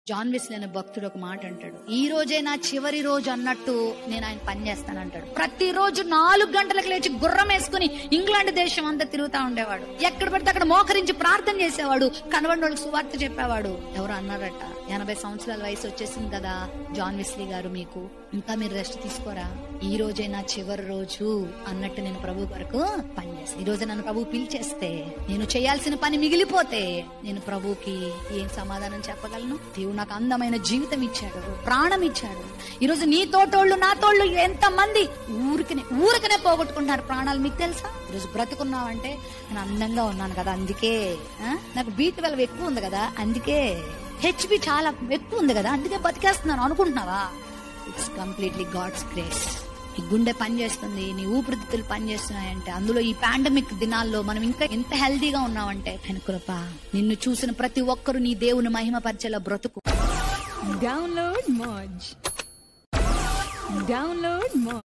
John Wesley అనే భక్తుడు ఒక మాట అంటాడు ఈ రోజే నా చివరి రోజు అన్నట్టు నేను ఆయన పని చేస్తాను అంటాడు ప్రతిరోజు నాలుగు గంటలకు లేచి గుర్రం వేసుకుని ఇంగ్లాండ్ దేశం అంతా తిరుగుతా ఉండేవాడు ఎక్కడ పడితే అక్కడ మోకరించి ప్రార్థన చేసేవాడు కనబడిన వాళ్ళకి సువార్త చెప్పేవాడు ఎవరు అన్నారట ఎనభై సంవత్సరాల వయసు వచ్చేసింది కదా జాన్ వెస్లీ గారు మీకు ఇంకా మీరు రెస్ట్ తీసుకోరా ఈ రోజే నా చివరి రోజు అన్నట్టు నేను ప్రభు వరకు పనిచేస్తాను ఈ రోజు నన్ను ప్రభు పిలిచేస్తే నేను చేయాల్సిన పని మిగిలిపోతే నేను ప్రభుకి ఏం సమాధానం చెప్పగలను దేవుడు నాకు అందమైన జీవితం ఇచ్చాడు ప్రాణం ఇచ్చాడు ఈ రోజు నీ తోటోళ్ళు నా తోళ్ళు ఎంత మంది ఊరికనే ఊరికనే పోగొట్టుకుంటున్నారు ప్రాణాలు మీకు తెలుసా ఈరోజు బ్రతుకున్నావంటే నేను అందంగా ఉన్నాను కదా అందుకే ఆ? నాకు బీట్ వెలవ ఎక్కువ ఉంది కదా అందుకే హెచ్పి చాలా ఎక్కువ ఉంది కదా అందుకే బతికేస్తున్నాను అనుకుంటున్నావా ఇట్స్ కంప్లీట్లీ గాడ్స్ గ్రేస్ నీ గుండె పనిచేస్తుంది నీ ఊపిరితిత్తులు పనిచేస్తున్నాయంటే అందులో ఈ పాండమిక్ దినాల్లో మనం ఇంకా ఎంత హెల్దీగా ఉన్నామంటే ఆయన కృప నిన్ను చూసిన ప్రతి ఒక్కరు నీ దేవుని మహిమ పరిచేలా బ్రతుకు Download Moj. Download Moj.